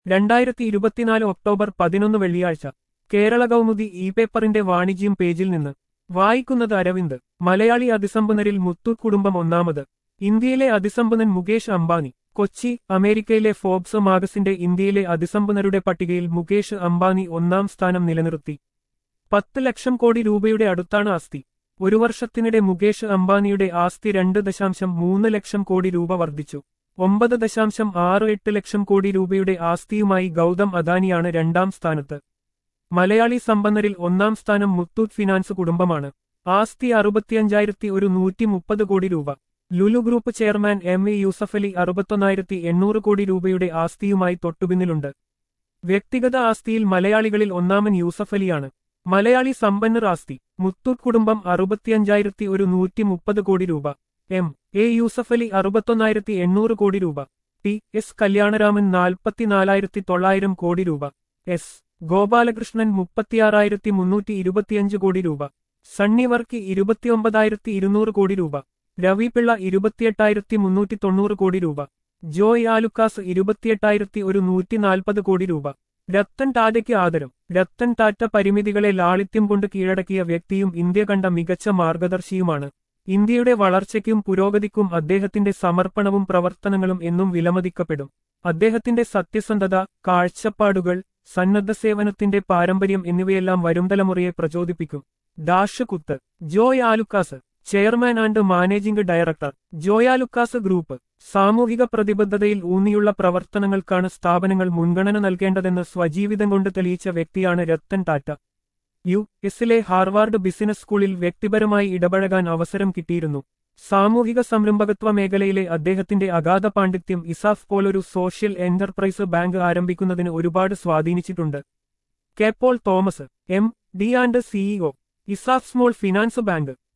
രണ്ടായിരത്തി ഇരുപത്തിനാല് ഒക്ടോബർ പതിനൊന്ന് വെള്ളിയാഴ്ച കേരള കൗമുദി ഇ പേപ്പറിന്റെ വാണിജ്യം പേജിൽ നിന്ന് വായിക്കുന്നത് അരവിന്ദ് മലയാളി അതിസമ്പന്നരിൽ മുത്തൂറ്റ് കുടുംബം ഒന്നാമത് ഇന്ത്യയിലെ അതിസമ്പന്നൻ മുകേഷ് അംബാനി കൊച്ചി അമേരിക്കയിലെ ഫോബ്സ് മാഗസിന്റെ ഇന്ത്യയിലെ അതിസമ്പന്നരുടെ പട്ടികയിൽ മുകേഷ് അംബാനി ഒന്നാം സ്ഥാനം നിലനിർത്തി പത്ത് ലക്ഷം കോടി രൂപയുടെ അടുത്താണ് ആസ്തി ഒരു വർഷത്തിനിടെ മുകേഷ് അംബാനിയുടെ ആസ്തി രണ്ട് ദശാംശം മൂന്ന് ലക്ഷം കോടി രൂപ വർദ്ധിച്ചു ഒമ്പത് ദശാംശം ആറ് എട്ട് ലക്ഷം കോടി രൂപയുടെ ആസ്തിയുമായി ഗൗതം അദാനിയാണ് രണ്ടാം സ്ഥാനത്ത് മലയാളി സമ്പന്നരിൽ ഒന്നാം സ്ഥാനം മുത്തൂറ്റ് ഫിനാൻസ് കുടുംബമാണ് ആസ്തി അറുപത്തിയഞ്ചായിരത്തി ഒരു നൂറ്റി മുപ്പത് കോടി രൂപ Lulu group chairman M A Yusuffali അറുപത്തൊന്നായിരത്തി എണ്ണൂറ് കോടി രൂപയുടെ ആസ്തിയുമായി തൊട്ടുപിന്നിലുണ്ട് വ്യക്തിഗത ആസ്തിയിൽ മലയാളികളിൽ ഒന്നാമൻ യൂസഫലിയാണ് മലയാളി സമ്പന്നർ ആസ്തി മുത്തൂറ്റ് കുടുംബം അറുപത്തിയഞ്ചായിരത്തി ഒരു നൂറ്റി മുപ്പത് കോടി രൂപ എം എ യൂസഫലി അറുപത്തൊന്നായിരത്തി എണ്ണൂറ് കോടി രൂപ ടി എസ് കല്യാണരാമൻ നാൽപ്പത്തിനാലായിരത്തി തൊള്ളായിരം കോടി രൂപ എസ് ഗോപാലകൃഷ്ണൻ മുപ്പത്തിയാറായിരത്തി മുന്നൂറ്റി ഇരുപത്തിയഞ്ച് കോടി രൂപ സണ്ണി വർക്ക് ഇരുപത്തിയൊമ്പതായിരത്തി ഇരുന്നൂറ് കോടി രൂപ രവിപിള്ള ഇരുപത്തിയെട്ടായിരത്തി മുന്നൂറ്റി തൊണ്ണൂറ് കോടി രൂപ ജോയ് ആലുക്കാസ് ഇരുപത്തിയെട്ടായിരത്തി ഒരു നൂറ്റി നാൽപ്പത് കോടി രൂപ രത്തൻ ടാറ്റയ്ക്ക് ആദരം രത്തൻ ടാറ്റ പരിമിതികളെ ലാളിത്യം കൊണ്ട് കീഴടക്കിയ വ്യക്തിയും ഇന്ത്യ കണ്ട മികച്ച മാർഗദർശിയുമാണ് ഇന്ത്യയുടെ വളർച്ചയ്ക്കും പുരോഗതിക്കും അദ്ദേഹത്തിന്റെ സമർപ്പണവും പ്രവർത്തനങ്ങളും എന്നും വിലമതിക്കപ്പെടും അദ്ദേഹത്തിന്റെ സത്യസന്ധത കാഴ്ചപ്പാടുകൾ സന്നദ്ധ സേവനത്തിന്റെ പാരമ്പര്യം എന്നിവയെല്ലാം വരും തലമുറയെ പ്രചോദിപ്പിക്കും ഡാഷ് കുത്ത് Joy Alukkas chairman and managing director Joyalukkas group സാമൂഹിക പ്രതിബദ്ധതയിൽ ഊന്നിയുള്ള പ്രവർത്തനങ്ങൾക്കാണ് സ്ഥാപനങ്ങൾ മുൻഗണന നൽകേണ്ടതെന്ന് സ്വജീവിതം കൊണ്ട് തെളിയിച്ച വ്യക്തിയാണ് രത്തൻ ടാറ്റ യു എസിലെ ഹാർവാർഡ് ബിസിനസ് സ്കൂളിൽ വ്യക്തിപരമായി ഇടപഴകാൻ അവസരം കിട്ടിയിരുന്നു സാമൂഹിക സംരംഭകത്വ മേഖലയിലെ അദ്ദേഹത്തിന്റെ അഗാധ പാണ്ഡിത്യം ഇസാഫ് പോലൊരു സോഷ്യൽ എന്റർപ്രൈസ് ബാങ്ക് ആരംഭിക്കുന്നതിന് ഒരുപാട് സ്വാധീനിച്ചിട്ടുണ്ട് K Paul Thomas M D and CEO ESAF small finance bank